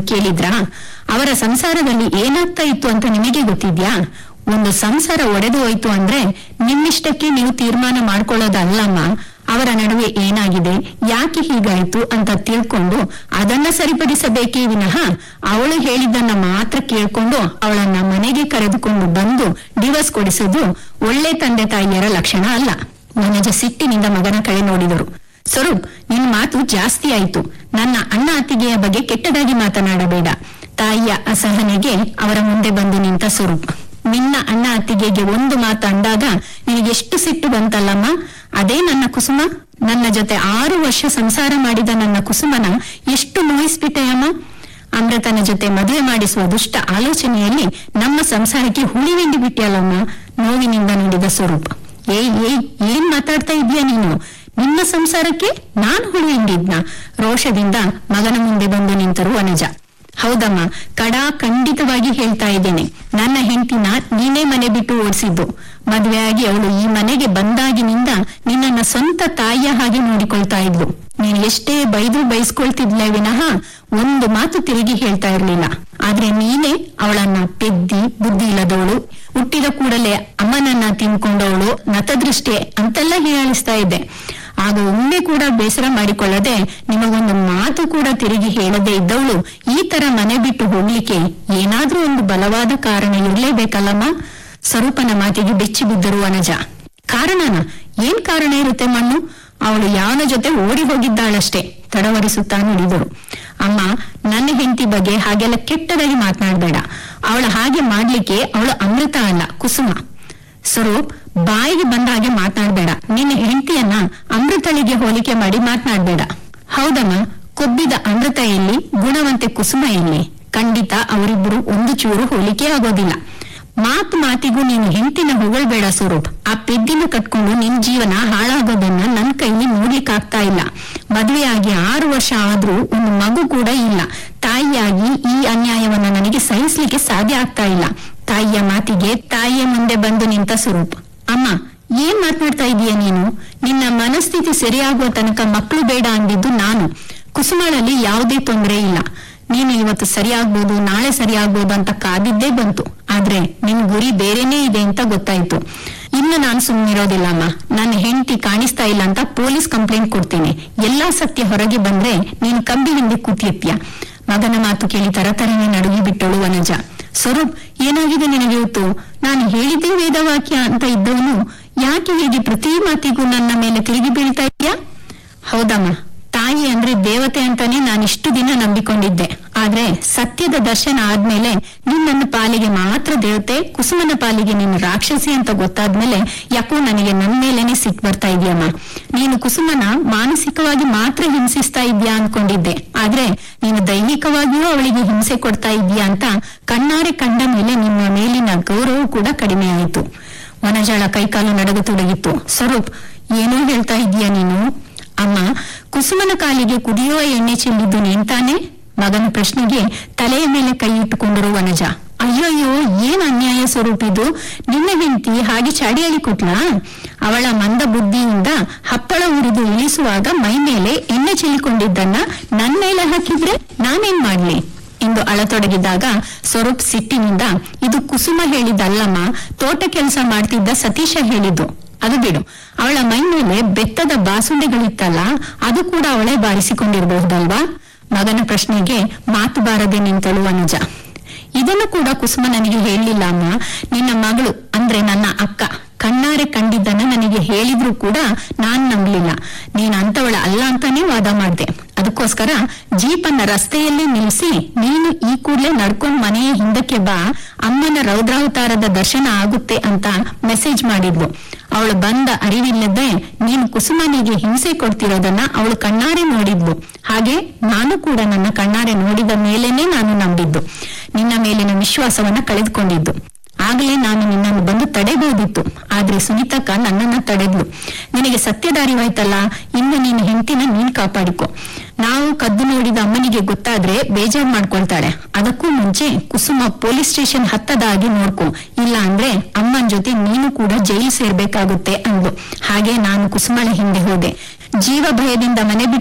ಕೇಳಿದ್ರಾ ಅವರ ಸಂಸಾರದಲ್ಲಿ ಏನಾಗ್ತಾ ಇತ್ತು ಅಂತ ನಿಮಗೆ ಗೊತ್ತಿದ್ಯಾ ಒಂದು ಸಂಸಾರ ಒಡೆದು ಹೋಯ್ತು ಅಂದ್ರೆ ನಿಮ್ಮಿಷ್ಟಕ್ಕೆ ನೀವು ತೀರ್ಮಾನ ಮಾಡ್ಕೊಳ್ಳೋದಲ್ಲಮ್ಮ ಅವರ ನಡುವೆ ಏನಾಗಿದೆ ಯಾಕೆ ಹೀಗಾಯ್ತು ಅಂತ ತಿಳ್ಕೊಂಡು ಅದನ್ನ ಸರಿಪಡಿಸಬೇಕೇ ವಿನಃ ಅವಳು ಹೇಳಿದ್ದನ್ನ ಮಾತ್ರ ಕೇಳ್ಕೊಂಡು ಅವಳನ್ನ ಮನೆಗೆ ಕರೆದುಕೊಂಡು ಬಂದು ಡಿವೋರ್ಸ್ ಕೊಡಿಸೋದು ಒಳ್ಳೆ ತಂದೆ ತಾಯಿಯರ ಲಕ್ಷಣ ಅಲ್ಲ ಮನಜ ಸಿಟ್ಟಿನಿಂದ ಮಗನ ಕಡೆ ನೋಡಿದರು ಸ್ವರೂಪ್ ನಿನ್ ಮಾತು ಜಾಸ್ತಿ ಆಯ್ತು ನನ್ನ ಅಣ್ಣ ಅತ್ತಿಗೆಯ ಬಗ್ಗೆ ಕೆಟ್ಟದಾಗಿ ಮಾತನಾಡಬೇಡ ತಾಯಿಯ ಅಸಹನೆಗೆ ಅವರ ಮುಂದೆ ಬಂದು ನಿಂತ ಸ್ವರೂಪ್ ನಿನ್ನ ಅಣ್ಣ ಅತ್ತಿಗೆಗೆ ಒಂದು ಮಾತು ಅಂದಾಗ ನಿನಗೆಷ್ಟು ಸಿಟ್ಟು ಬಂತಲ್ಲಮ್ಮ ಅದೇ ನನ್ನ ಕುಸುಮ ನನ್ನ ಜೊತೆ ಆರು ವರ್ಷ ಸಂಸಾರ ಮಾಡಿದ ನನ್ನ ಕುಸುಮನ ಎಷ್ಟು ನೋಯಿಸ್ಬಿಟ್ಟೆಯಮ್ಮ ಅಮೃತನ ಜೊತೆ ಮದುವೆ ಮಾಡಿಸುವ ದುಷ್ಟ ಆಲೋಚನೆಯಲ್ಲಿ ನಮ್ಮ ಸಂಸಾರಕ್ಕೆ ಹುಳಿವೆಂಡಿ ಬಿಟ್ಟಿಯಲ್ಲಮ್ಮ ನೋವಿನಿಂದ ನುಡಿದ ಸ್ವರೂಪ ಏಯ್ ಏಯ್ ಏನ್ ಮಾತಾಡ್ತಾ ಇದೀಯ ನೀನು ನಿನ್ನ ಸಂಸಾರಕ್ಕೆ ನಾನು ಹುಳಿ ಹಿಂಡಿದ್ನ ರೋಷದಿಂದ ಮಗನ ಮುಂದೆ ಬಂದು ನಿಂತರು ವನಜ ಹೌದಮ್ಮ ಕಡಾ ಖಂಡಿತವಾಗಿ ಹೇಳ್ತಾ ಇದ್ದೇನೆ ನನ್ನ ಹೆಂಡತಿನ ನೀನೇ ಮನೆ ಬಿಟ್ಟು ಓಡಿಸಿದ್ದು ಮದುವೆಯಾಗಿ ಅವಳು ಈ ಮನೆಗೆ ಬಂದಾಗಿನಿಂದ ನಿನ್ನನ್ನ ಸ್ವಂತ ತಾಯಿಯ ಹಾಗೆ ನೋಡಿಕೊಳ್ತಾ ಇದ್ಲು ನೀನು ಎಷ್ಟೇ ಬೈದು ಬೈಸ್ಕೊಳ್ತಿದ್ಲ ವಿನಃ ಒಂದು ಮಾತು ತಿರುಗಿ ಹೇಳ್ತಾ ಇರ್ಲಿಲ್ಲ ಆದ್ರೆ ನೀನೇ ಅವಳನ್ನ ಪೆದ್ದಿ ಬುದ್ಧಿ ಇಲ್ಲದವಳು ಹುಟ್ಟಿದ ಕೂಡಲೇ ಅಮ್ಮನನ್ನ ತಿನ್ಕೊಂಡವಳು ನತದೃಷ್ಟಿ ಅಂತೆಲ್ಲ ಹೀಯಾಳಿಸ್ತಾ ಇದ್ದೆ ಆಗ ಒಮ್ಮೆ ಕೂಡ ಬೇಸರ ಮಾಡಿಕೊಳ್ಳದೆ ನಿಮಗೊಂದು ಮಾತು ಕೂಡ ತಿರುಗಿ ಹೇಳದೆ ಇದ್ದವಳು ಈ ತರ ಮನೆ ಬಿಟ್ಟು ಹೋಗ್ಲಿಕ್ಕೆ ಏನಾದ್ರೂ ಒಂದು ಬಲವಾದ ಕಾರಣ ಇರ್ಲೇಬೇಕಲ್ಲಮ್ಮ ಸ್ವರೂಪನ ಮಾತಿಗೆ ಬೆಚ್ಚಿ ಬಿದ್ದರು ವನಜ ಕಾರಣನ ಏನ್ ಕಾರಣ ಇರುತ್ತೆ ಮಣ್ಣು ಅವಳು ಯಾವನ ಜೊತೆ ಓಡಿ ಹೋಗಿದ್ದಾಳಷ್ಟೇ ತಡವರಿಸುತ್ತಾ ನುಡಿದರು ಅಮ್ಮ ನನ್ನ ಹೆಂಡತಿ ಬಗ್ಗೆ ಹಾಗೆಲ್ಲ ಕೆಟ್ಟದಾಗಿ ಮಾತನಾಡಬೇಡ ಅವಳ ಹಾಗೆ ಮಾಡ್ಲಿಕ್ಕೆ ಅವಳು ಅಮೃತ ಅಲ್ಲ ಕುಸುಮ ಸ್ವರೂಪ್ ಬಾಯಿಗೆ ಬಂದ ಹಾಗೆ ಮಾತನಾಡ್ಬೇಡ ನಿನ್ನ ಹೆಂಡತಿಯನ್ನ ಅಮೃತಳಿಗೆ ಹೋಲಿಕೆ ಮಾಡಿ ಮಾತನಾಡ್ಬೇಡ ಹೌದಮ್ಮ ಕೊಬ್ಬಿದ ಅಮೃತ ಎಲ್ಲಿ ಗುಣವಂತೆ ಕುಸುಮ ಎಲ್ಲಿ ಖಂಡಿತ ಅವರಿಬ್ಬರು ಒಂದು ಚೂರು ಹೋಲಿಕೆ ಆಗೋದಿಲ್ಲ ಮಾತು ಮಾತಿಗೂ ನೀನು ಹೆಂಡತಿನ ಹೊಗಳ್ಬೇಡ ಸ್ವರೂಪ್ ಆ ಪೆದ್ದಿನ ಕಟ್ಕೊಂಡು ನಿನ್ ಜೀವನ ಹಾಳಾಗೋದನ್ನ ನನ್ ಕೈಲಿ ನೋಡ್ಲಿಕ್ಕಾಗ್ತಾ ಇಲ್ಲ ಮದುವೆಯಾಗಿ ಆರು ವರ್ಷ ಆದ್ರೂ ಒಂದು ಮಗು ಕೂಡ ಇಲ್ಲ ತಾಯಿಯಾಗಿ ಈ ಅನ್ಯಾಯವನ್ನ ನನಗೆ ಸಹಿಸ್ಲಿಕ್ಕೆ ಸಾಧ್ಯ ಆಗ್ತಾ ಇಲ್ಲ ತಾಯಿಯ ಮಾತಿಗೆ ತಾಯಿಯ ಮುಂದೆ ಬಂದು ನಿಂತ ಸ್ವರೂಪ್ ಅಮ್ಮ ಏನ್ ಮಾತನಾಡ್ತಾ ಇದೀಯ ನೀನು ನಿನ್ನ ಮನಸ್ಥಿತಿ ಸರಿಯಾಗುವ ತನಕ ಮಕ್ಕಳು ಬೇಡ ಅಂದಿದ್ದು ನಾನು ಕುಸುಮಳಲ್ಲಿ ಯಾವುದೇ ತೊಂದರೆ ಇಲ್ಲ ನೀನು ಇವತ್ತು ಸರಿಯಾಗ್ಬೋದು ನಾಳೆ ಸರಿಯಾಗ್ಬೋದು ಅಂತ ಕಾದಿದ್ದೇ ಬಂತು ಆದ್ರೆ ನಿನ್ ಗುರಿ ಬೇರೆನೇ ಇದೆ ಅಂತ ಗೊತ್ತಾಯ್ತು ಇನ್ನು ನಾನು ಸುಮ್ಮನಿರೋದಿಲ್ಲ ಅಮ್ಮ ನನ್ನ ಹೆಂಡತಿ ಕಾಣಿಸ್ತಾ ಇಲ್ಲ ಅಂತ ಪೊಲೀಸ್ ಕಂಪ್ಲೇಂಟ್ ಕೊಡ್ತೀನಿ ಎಲ್ಲಾ ಸತ್ಯ ಹೊರಗೆ ಬಂದ್ರೆ ನೀನು ಕಂಬಿ ಹಿಂದೆ ಕೂತಿರ್ತೀಯ ಮಗನ ಮಾತು ಕೇಳಿ ತರತರನೆ ನಡುಗಿ ಬಿಟ್ಟಳು ವನಜ ಸ್ವರೂಪ್ ಏನಾಗಿದೆ ನಿನಗೆ ಇವತ್ತು ನಾನು ಹೇಳಿದ್ದೇ ವೇದವಾಕ್ಯ ಅಂತ ಇದ್ದವನು ಯಾಕೆ ಹೀಗೆ ಪ್ರತಿ ಮಾತಿಗೂ ನನ್ನ ಮೇಲೆ ತಿರುಗಿ ಬೀಳ್ತಾ ಇದೆಯಾ ಹೌದಮ್ಮ ತಾಯಿ ಅಂದ್ರೆ ದೇವತೆ ಅಂತಾನೆ ನಾನು ಇಷ್ಟು ದಿನ ನಂಬಿಕೊಂಡಿದ್ದೆ ಆದ್ರೆ ಸತ್ಯದ ದರ್ಶನ ಆದ್ಮೇಲೆ ನಿನ್ನ ಪಾಲಿಗೆ ಮಾತ್ರ ದೇವತೆ ಕುಸುಮನ ಪಾಲಿಗೆ ನೀನು ರಾಕ್ಷಸಿ ಅಂತ ಗೊತ್ತಾದ್ಮೇಲೆ ಯಾಕೋ ನನಗೆ ನನ್ನ ಮೇಲೇನೆ ಸಿಟ್ಟು ಬರ್ತಾ ಇದೆಯಮ್ಮ ನೀನು ಕುಸುಮನ ಮಾನಸಿಕವಾಗಿ ಮಾತ್ರ ಹಿಂಸಿಸ್ತಾ ಇದ್ಯಾ ಅನ್ಕೊಂಡಿದ್ದೆ ಆದ್ರೆ ನೀನು ದೈಹಿಕವಾಗಿಯೂ ಅವಳಿಗೆ ಹಿಂಸೆ ಕೊಡ್ತಾ ಇದೀಯಾ ಅಂತ ಕಣ್ಣಾರೆ ಕಂಡ ಮೇಲೆ ನಿಮ್ಮ ಮೇಲಿನ ಗೌರವ ಕೂಡ ಕಡಿಮೆ ಆಯಿತು ವನಜಾಳ ಕೈಕಾಲು ನಡಗತೊಡಗಿತ್ತು ಸ್ವರೂಪ್ ಏನೋ ಹೇಳ್ತಾ ಇದೀಯ ನೀನು ಅಮ್ಮ ಕುಸುಮನ ಕಾಲಿಗೆ ಕುದಿಯುವ ಎಣ್ಣೆ ಚೆಲ್ಲಿದ್ದು ನೀನ್ತಾನೆ ಮಗನ ಪ್ರಶ್ನೆಗೆ ತಲೆಯ ಮೇಲೆ ಕೈ ಇಟ್ಟುಕೊಂಡರು ವನಜ ಅಯ್ಯೋಯ್ಯೋ ಏನ್ ಅನ್ಯಾಯ ಸ್ವರೂಪ್ ಇದು ನಿನ್ನ ಹೆಂಡತಿ ಹಾಗೆ ಚಾಡಿಯಾಳಿ ಕೊಟ್ಲಾ ಅವಳ ಮಂದ ಬುದ್ಧಿಯಿಂದ ಹಪ್ಪಳ ಉರಿದು ಇಳಿಸುವಾಗ ಮೈ ಮೇಲೆ ಎಣ್ಣೆ ಚೆಲ್ಲಿಕೊಂಡಿದ್ದನ್ನ ನನ್ ಮೇಲೆ ಹಾಕಿದ್ರೆ ನಾನೇನ್ ಮಾಡ್ಲಿ ಎಂದು ಅಳತೊಡಗಿದಾಗ ಸ್ವರೂಪ್ ಸಿಟ್ಟಿನಿಂದ ಇದು ಕುಸುಮ ಹೇಳಿದ್ದಲ್ಲಮ್ಮ ತೋಟ ಕೆಲಸ ಮಾಡ್ತಿದ್ದ ಸತೀಶ ಹೇಳಿದ್ದು ಅದು ಬಿಡು ಅವಳ ಮೈ ಮೇಲೆ ಬೆತ್ತದ ಬಾಸುಂಡೆಗಳಿತ್ತಲ್ಲ ಅದು ಕೂಡ ಅವಳೇ ಬಾರಿಸಿಕೊಂಡಿರಬಹುದಲ್ವಾ ಮಗನ ಪ್ರಶ್ನೆಗೆ ಮಾತು ಬಾರದೆ ನಿಂತಳು ಅನುಜ ಇದನ್ನು ಕೂಡ ಕುಸುಮ ನನಗೆ ಹೇಳಲಿಲ್ಲ ಅಮ್ಮ ನಿನ್ನ ಮಗಳು ಅಂದ್ರೆ ನನ್ನ ಅಕ್ಕ ಕಣ್ಣಾರೆ ಕಂಡಿದ್ದನ್ನ ನನಗೆ ಹೇಳಿದ್ರು ಕೂಡ ನಾನ್ ನಂಬಲಿಲ್ಲ ನೀನ್ ಅಂತವಳ ಅಲ್ಲ ಅಂತಾನೆ ವಾದ ಮಾಡ್ದೆ ಅದಕ್ಕೋಸ್ಕರ ಜೀಪನ್ನ ರಸ್ತೆಯಲ್ಲಿ ನಿಲ್ಲಿಸಿ ನೀನು ಈ ಕೂಡ್ಲೆ ನಡ್ಕೊಂಡ್ ಮನೆಯ ಹಿಂದಕ್ಕೆ ಬಾ ಅಮ್ಮನ ರೌದ್ರಾವತಾರದ ದರ್ಶನ ಆಗುತ್ತೆ ಅಂತ ಮೆಸೇಜ್ ಮಾಡಿದ್ಲು ಅವಳು ಬಂದ ಅರಿವಿಲ್ಲದೆ ನೀನು ಕುಸುಮನಿಗೆ ಹಿಂಸೆ ಕೊಡ್ತಿರೋದನ್ನ ಅವಳು ಕಣ್ಣಾರೆ ನೋಡಿದ್ಲು ಹಾಗೆ ನಾನು ಕೂಡ ನನ್ನ ಕಣ್ಣಾರೆ ನೋಡಿದ ಮೇಲೇನೆ ನಾನು ನಂಬಿದ್ದು ನಿನ್ನ ಮೇಲಿನ ವಿಶ್ವಾಸವನ್ನ ಕಳೆದುಕೊಂಡಿದ್ದು ಆಗಲೇ ನಾನು ನಿನ್ನನ್ನು ಬಂದು ತಡೆಬಹುದಿತ್ತು ಆದ್ರೆ ಸುನೀತಕ್ಕ ನನ್ನನ್ನ ತಡೆದ್ಲು ನಿನಗೆ ಸತ್ಯದ ಅರಿವಾಯ್ತಲ್ಲ ಇನ್ನು ನೀನು ಹೆಂಡತಿನ ನೀನ್ ಕಾಪಾಡಿಕೊ ನಾವು ಕದ್ದು ನೋಡಿದ ಅಮ್ಮನಿಗೆ ಗೊತ್ತಾದ್ರೆ ಬೇಜಾರ್ ಮಾಡ್ಕೊಳ್ತಾಳೆ ಅದಕ್ಕೂ ಮುಂಚೆ ಕುಸುಮ ಪೊಲೀಸ್ ಸ್ಟೇಷನ್ ಹತ್ತದ ಹಾಗೆ ನೋಡ್ಕೊ ಇಲ್ಲ ಅಂದ್ರೆ ಅಮ್ಮನ್ ಜೊತೆ ನೀನು ಕೂಡ ಜೈಲು ಸೇರ್ಬೇಕಾಗುತ್ತೆ ಅಂದ್ಲು ಹಾಗೆ ನಾನು ಕುಸುಮಳ ಹಿಂದೆ ಹೋದೆ ಜೀವ ಭಯದಿಂದ ಮನೆ ಬಿಟ್ಟು